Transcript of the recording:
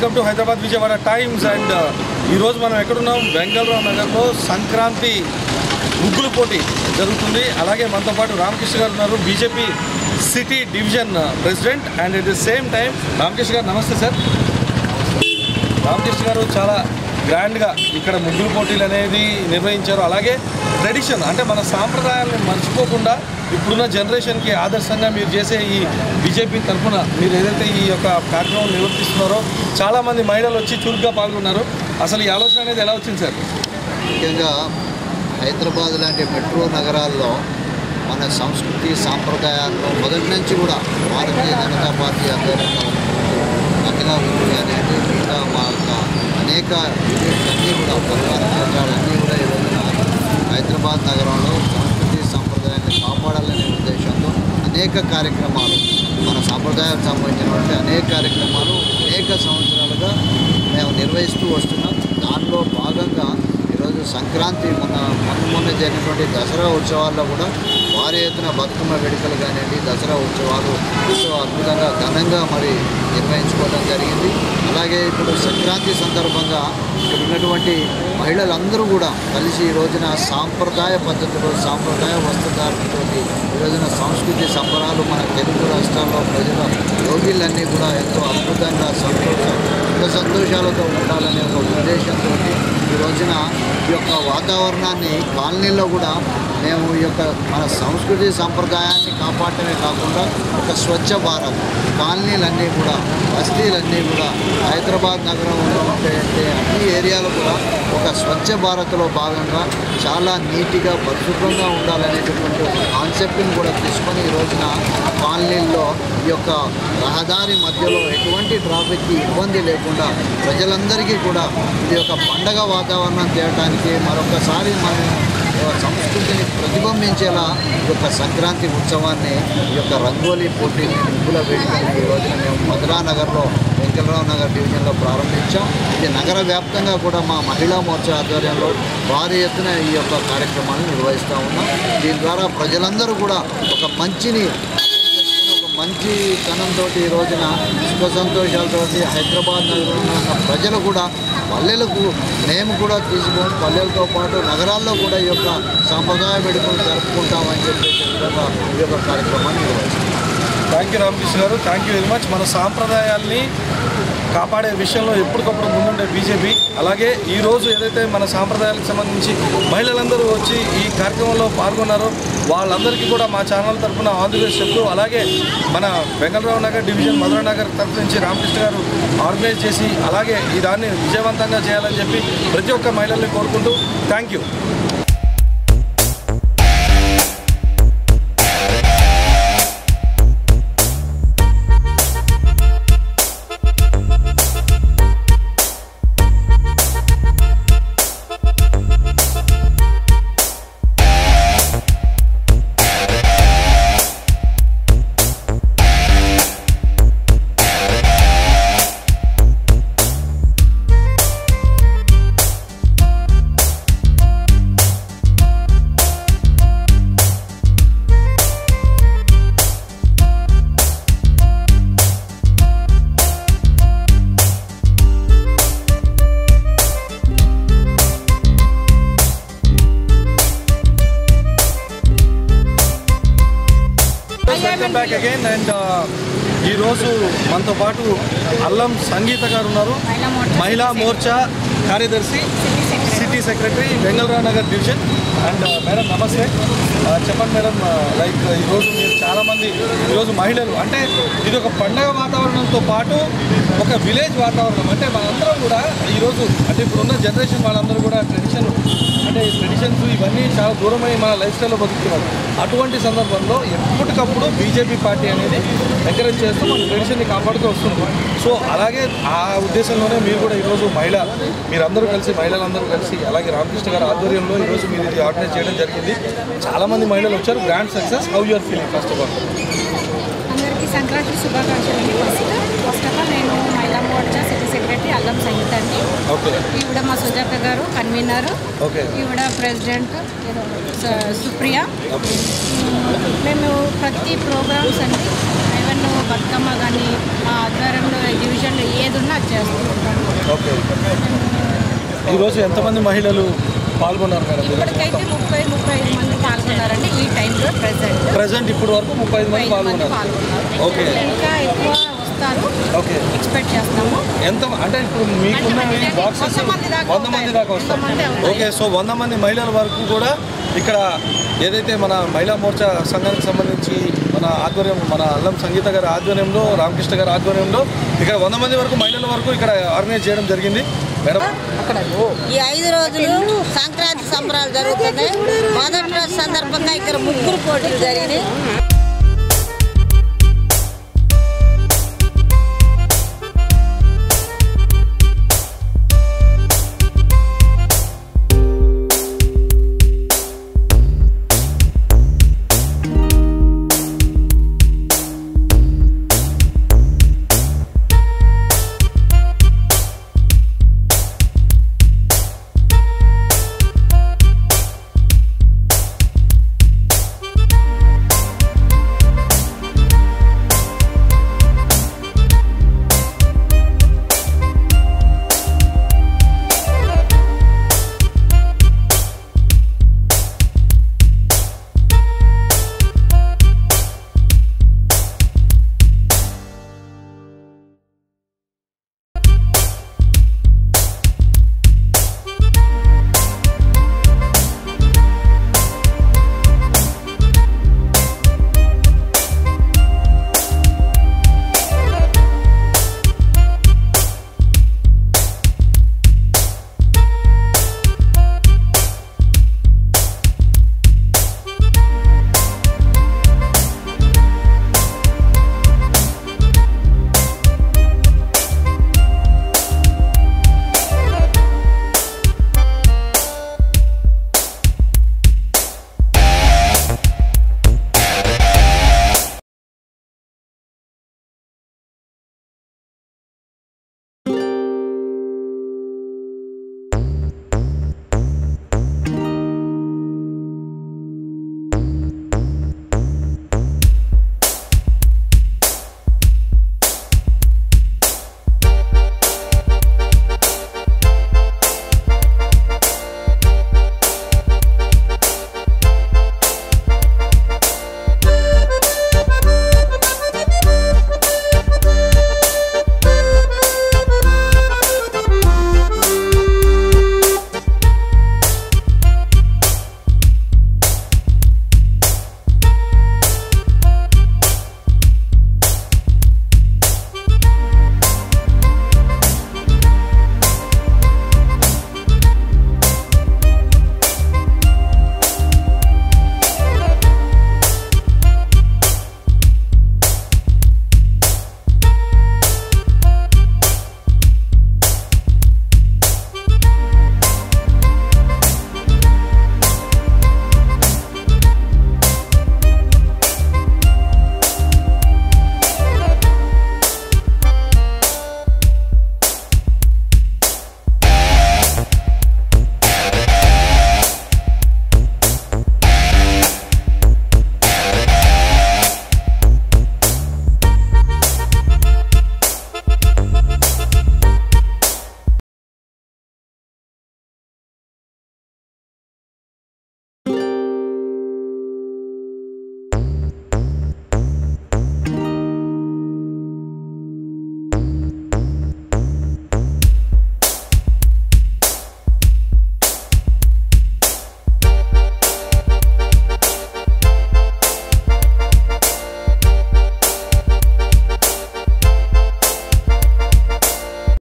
Welcome to Hyderabad Vijayawada times and ఈరోజు మనం ఎక్కడున్నాం బెంగళూరు నగర్లో సంక్రాంతి ముగ్గులు పోటీ జరుగుతుంది అలాగే మనతో పాటు రామకృష్ణ గారు ఉన్నారు BJP city division president and at the same time Ramakrishna garu నమస్తే సార్ రామకృష్ణ గారు చాలా గ్రాండ్గా ఇక్కడ ముగ్గులు పోటీలు అనేది నిర్వహించారు అలాగే ట్రెడిషన్ అంటే మన సాంప్రదాయాలను మర్చిపోకుండా ఇప్పుడున్న జనరేషన్కి ఆదర్శంగా మీరు చేసే ఈ బీజేపీ తరఫున మీరు ఏదైతే ఈ యొక్క కార్యక్రమం నిర్వర్తిస్తున్నారో చాలామంది మహిళలు వచ్చి చురుగ్గా పాల్గొన్నారు అసలు ఈ ఆలోచన అనేది ఎలా వచ్చింది సార్ ముఖ్యంగా హైదరాబాద్ లాంటి మెట్రో నగరాల్లో మన సంస్కృతి సాంప్రదాయాల్లో మొదటి నుంచి కూడా భారతీయ జనతా పార్టీ ఆధ్వర్యంలో మహిళా వృత్తి అనేది మిగతా మా యొక్క అనేక యూనిట్స్ అన్నీ కూడా పదహారు క్షేత్రాలన్నీ కూడా ఈ రోజున హైదరాబాద్ నగరంలో సంస్కృతి సాంప్రదాయాన్ని కాపాడాలనే ఉద్దేశంతో అనేక కార్యక్రమాలు మన సాంప్రదాయాలకు సంబంధించినటువంటి అనేక కార్యక్రమాలు అనేక సంవత్సరాలుగా మేము నిర్వహిస్తూ వస్తున్నాం దానిలో భాగంగా ఈరోజు సంక్రాంతి మొన్న మొన్న మొన్న జరిగినటువంటి దసరా ఉత్సవాల్లో కూడా భారీ ఎత్తున బతుకమ్మ వేడుకలు కానివ్వండి దసరా ఉత్సవాలు ఎంతో అద్భుతంగా ఘనంగా మరి నిర్వహించుకోవడం జరిగింది అలాగే ఇప్పుడు సంక్రాంతి సందర్భంగా ఇక్కడ ఉన్నటువంటి మహిళలందరూ కూడా కలిసి ఈ రోజున సాంప్రదాయ పద్ధతిలో సాంప్రదాయ వస్త్రధారణతో ఈ రోజున సంస్కృతి సంబరాలు మన తెలుగు రాష్ట్రాల్లో ప్రజల యోగిలన్నీ కూడా ఎంతో అద్భుతంగా సంతోష సుఖ సంతోషాలతో ఉండాలనే ఒక ఉద్దేశంతో ఈ రోజున ఈ యొక్క వాతావరణాన్ని కాలనీలో కూడా మేము ఈ యొక్క మన సంస్కృతి సంప్రదాయాన్ని కాపాడటమే కాకుండా ఒక స్వచ్ఛ భారత్ కాలనీలన్నీ కూడా బస్తీలన్నీ కూడా హైదరాబాద్ నగరంలో ఉండే అన్ని ఏరియాలు కూడా ఒక స్వచ్ఛ భారత్లో భాగంగా చాలా నీట్గా పరిశుభ్రంగా ఉండాలనేటటువంటి ఒక కాన్సెప్ట్ని కూడా తీసుకొని ఈ రోజున కాలనీల్లో ఈ యొక్క రహదారి మధ్యలో ఎటువంటి ట్రాఫిక్కి ఇబ్బంది లేకుండా ప్రజలందరికీ కూడా ఇది ఒక పండగ వాతావరణం తేయడానికి మరొకసారి మనం సంస్కృతిని ప్రతిబింబించేలా ఈ యొక్క సంక్రాంతి ఉత్సవాన్ని ఈ యొక్క రంగోలీ పోటీని ముగ్గుల వేడుకని ఈ రోజున మేము మధురానగర్లో వెంకటరావు నగర్ డివిజన్లో ప్రారంభించాం ఇది నగర వ్యాప్తంగా కూడా మా మహిళా మోర్చా ఆధ్వర్యంలో భారీ ఎత్తున ఈ యొక్క కార్యక్రమాన్ని నిర్వహిస్తూ ఉన్నాం దీని ద్వారా ప్రజలందరూ కూడా ఒక మంచిని చేసుకుని ఒక మంచి తనంతో ఈ రోజున సుఖ సంతోషాలతోటి హైదరాబాద్ నగరంలో ఉన్న ప్రజలు కూడా పల్లెలకు మేము కూడా తీసుకొని పల్లెలతో పాటు నగరాల్లో కూడా ఈ యొక్క సాంప్రదాయ వేడుకలు జరుపుకుంటామని చెప్పేసి విధంగా ఈ యొక్క కార్యక్రమాన్ని నిర్వహిస్తాం థ్యాంక్ యూ రామకృష్ణ గారు థ్యాంక్ యూ వెరీ మచ్ మన సాంప్రదాయాల్ని కాపాడే విషయంలో ఎప్పటికప్పుడు ముందుండే బీజేపీ అలాగే ఈ రోజు ఏదైతే మన సాంప్రదాయాలకు సంబంధించి మహిళలందరూ వచ్చి ఈ కార్యక్రమంలో పాల్గొన్నారో వాళ్ళందరికీ కూడా మా ఛానల్ తరఫున ఆల్ ది బెస్ట్ చెప్తూ అలాగే మన వెంకటరావు నగర్ డివిజన్ మధుర నగర్ తరఫు నుంచి రామకృష్ణ గారు ఆర్గనైజ్ చేసి అలాగే ఈ దాన్ని విజయవంతంగా చేయాలని చెప్పి ప్రతి ఒక్క మహిళల్ని కోరుకుంటూ thank you welcome back again and ఈరోజు మనతో పాటు అల్లం సంగీత గారు ఉన్నారు మహిళా మోర్చా కార్యదర్శి city secretary Bengaluru Nagar division and madam నమస్తే ఆ, చెప్పండి మేడం లైక్ ఈరోజు మీరు చాలామంది ఈరోజు మహిళలు అంటే ఇది ఒక పండగ వాతావరణంతో పాటు ఒక విలేజ్ వాతావరణం అంటే మనందరం కూడా ఈరోజు అంటే ఇప్పుడున్న జనరేషన్ వాళ్ళందరూ కూడా ట్రెడిషన్ అంటే ట్రెడిషన్స్ ఇవన్నీ చాలా దూరమై మన లైఫ్ స్టైల్లో బతుకుతున్నారు అటువంటి సందర్భంలో ఎప్పటికప్పుడు బీజేపీ పార్టీ అనేది ఎంకరేజ్ చేస్తూ మన ట్రెడిషన్ని కాపాడుతూ వస్తుంది సో అలాగే ఆ ఉద్దేశంలోనే మీరు కూడా ఈరోజు మహిళ మీరందరూ కలిసి మహిళలందరూ కలిసి అలాగే రామకృష్ణ గారి ఆధ్వర్యంలో ఈరోజు మీరు ఇది ఆర్గనైజ్ చేయడం జరిగింది చాలామంది మహిళలు వచ్చారు grand success how you are feeling first of all అందరికీ సంక్రాంతి శుభాకాంక్షలు అండి ఫస్ట్ ఫస్ట్ ఆఫ్ ఆల్ నేను మహిళా మోర్చా సిటీ సెక్రటరీ అల్లం సంగీత అండి ఓకే ఈవిడ మా సుజాత గారు కన్వీనర్ ఓకే ఈవిడ ప్రెసిడెంట్ స- సుప్రియ మ్మ్. మేము ప్రతి ప్రోగ్రామ్స్ అన్ని ఈవెన్ బతుకమ్మ కానీ మా ఆధ్వర్యంలో డివిజన్లో ఏది ఉన్నా అది చేస్తుంటాం ఓకే ఈరోజు ఎంతమంది మహిళలు పాల్గొన్నారు మేడం మీరు ఇప్పటికైతే ముప్పై ముప్పై ఐదు మంది పాల్గొన్నారండి ఈ టైంలో ప్రెసెంట్ ప్రజెంట్ ఇప్పుడు వరకు ముప్పై ఐదు మంది ఐదు మంది పాల్గొన్నారు పాల్గొన్నారు ఓకే ఇంకా ఎక్కువ వస్తారు ఓకే ఎక్స్పెక్ట్ చేస్తాము ఎంత అంటే ఇప్పుడు మీకున్న అంటే ఈ బాక్సెస్ వంద మంది దాకా వంద మంది దాకా వంద మంది వస్తారు అవుతాయి. ఓకే సో వంద మంది మహిళల వరకు కూడా ఇక్కడ ఏదైతే మన మహిళా మోర్చా సంఘానికి సంబంధించి మన ఆధ్వర్యం మన అల్లం సంగీత గారి ఆధ్వర్యంలో రామకృష్ణ గారి ఆధ్వర్యంలో ఇక్కడ వంద మంది వరకు మహిళల వరకు ఇక్కడ ఆర్గనైజ్ చేయడం జరిగింది మేడం ఈ ఐదు రోజులు సంక్రాంతి సంబరాలు జరుగుతున్నాయి మొదటి రోజు సందర్భంగా ఇక్కడ ముగ్గురు పోటీలు జరిగినాయి